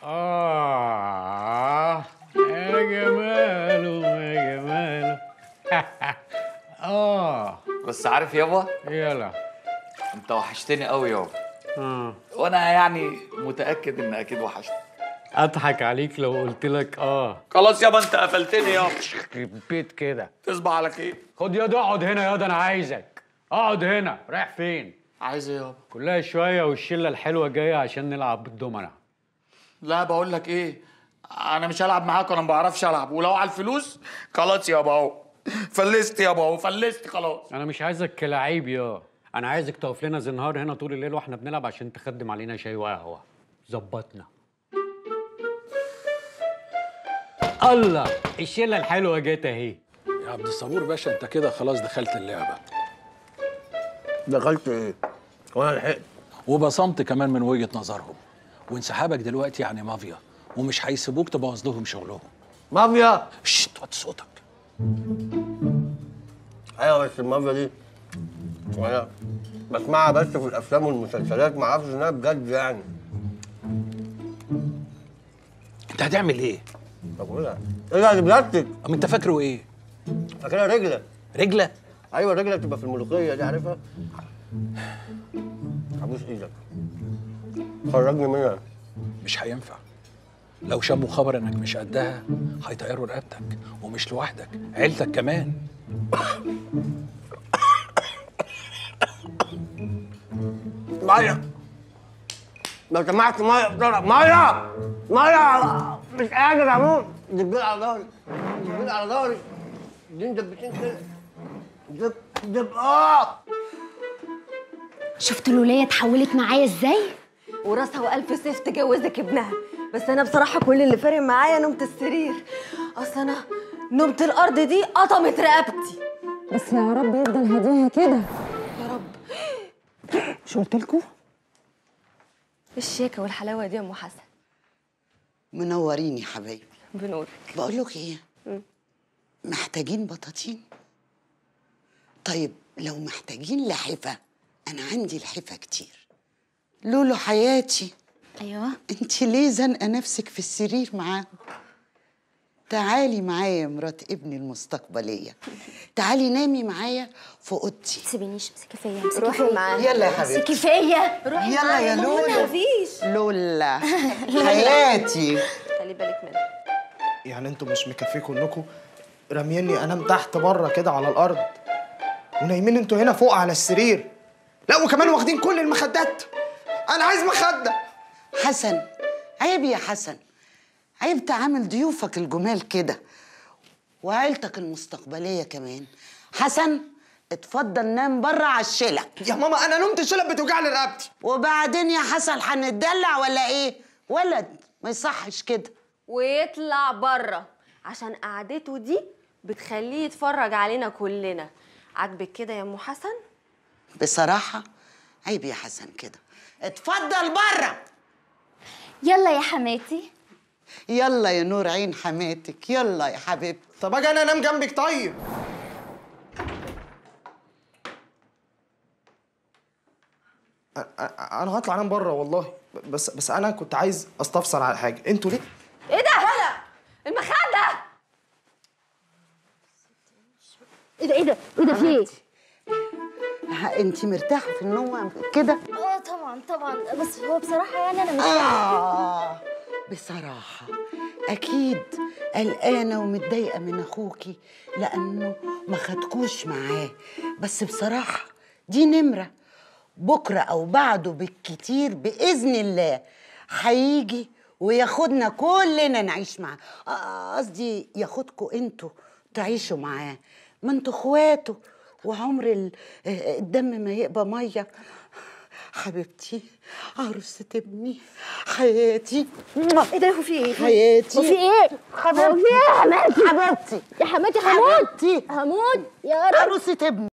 آه يا جماله يا جماله آه بس عارف يابا يلا انت وحشتني قوي يابا آه وانا يعني متاكد ان اكيد وحشتني أضحك عليك لو قلت لك آه خلاص يابا انت قفلتني يابا يخرب بيت كده تصبح على خير خد ياض اقعد هنا ياض أنا عايزك اقعد هنا رايح فين؟ عايز ايه يابا كلها شوية والشلة الحلوة جاية عشان نلعب بالدومنة لا بقول لك ايه انا مش هلعب معاك وانا ما بعرفش العب ولو على الفلوس خلاص يابا اهو فلست يابا اهو فلست خلاص أنا مش عايزك كلاعب يا أنا عايزك تقف لنا زنهار هنا طول الليل وإحنا بنلعب عشان تخدم علينا شاي وقهوة ظبطنا الله الشلة الحلوة جت أهي يا عبد الصبور باشا انت كده خلاص دخلت اللعبه دخلت ايه؟ وانا لحقت وبصمت كمان من وجهه نظرهم وانسحابك دلوقتي يعني مافيا ومش هيسيبوك تبوظ لهم شغلهم مافيا شت وطي صوتك ايوه بس المافيا دي وانا بسمعها بس في الافلام والمسلسلات ما اعرفش انها بجد يعني انت هتعمل ايه؟ طب قولها ايه ده دي بلاستيك اما انت فاكره ايه؟ فاكرها رجله رجله؟ ايوه الرجله بتبقى في الملوخيه دي عارفها ابوس ايدك خرجني منها مش هينفع لو شموا خبر انك مش قدها هيطيروا رقبتك ومش لوحدك عيلتك كمان ميه لو سمحت ميه بسرعه ميه ميه مش قادر اموت دبل على ظهري دبل على ظهري دي دبتين كده دب دب اه شفت الولية اتحولت معايا ازاي؟ وراسها والف سيف تجوزك ابنها بس انا بصراحه كل اللي فارق معايا نومه السرير اصل انا نومه الارض دي قطمت رقبتي بس يا رب يفضل هديها كده يا رب مش قلت لكم الشياكه والحلاوه دي يا ام حسن منورين يا حبايبي بنورك بقول لك ايه محتاجين بطاطين طيب لو محتاجين لحفة انا عندي الحفة كتير لولو حياتي ايوه انت ليه زنقه نفسك في السرير معاهم تعالي معايا يا مرات ابني المستقبليه تعالي نامي معايا في اوضتي تسيبينيش امسكي فيا امسكي روحي فيا معاها يلا يا حبيبتي امسكي فيا روحي يلا معايا يا ماما لولو. مفيش لولا حياتي خلي بالك منها يعني انتوا مش مكفيكوا انكم راميني انام تحت بره كده على الارض ونايمين انتوا هنا فوق على السرير لا وكمان واخدين كل المخدات انا عايز مخده حسن عيب يا حسن عيب تعامل ضيوفك الجمال كده وعيلتك المستقبليه كمان حسن اتفضل نام بره على الشلة يا ماما انا نمت الشلب بتوجع لي رقبتي وبعدين يا حسن هنتدلع ولا ايه ولد ما يصحش كده ويطلع بره عشان قعدته دي بتخليه يتفرج علينا كلنا عاجبك كده يا ام حسن بصراحه عيب يا حسن كده اتفضل بره يلا يا حماتي يلا يا نور عين حماتك يلا يا حبيبتي طب اجي انا انام جنبك طيب أ- أ- انا هطلع انام بره والله بس بس انا كنت عايز استفسر على حاجه انتوا ليه ايه ده هلا المخده ايه ده ايه ده ايه ده في ايه؟ ها انت مرتاحه في النوم كده اه طبعا طبعا بس هو بصراحة يعني انا مش آه بصراحة أكيد قلقانة ومتضايقة من أخوكي لأنه ما خدكوش معاه بس بصراحة دي نمرة بكرة أو بعده بالكتير بإذن الله هيجي وياخدنا كلنا نعيش معاه آه، قصدي ياخدكوا انتوا تعيشوا معاه ما انتوا اخواته وعمر ال- آه، الدم ما يبقى ميه حبيبتي عروسة ابني حياتي ايه ده هو في ايه؟ حياتي هو في ايه؟ هو في ايه يا حماتي؟ حبيبتي يا حماتي هموت حبيبتي هموت يا رب عروسة ابني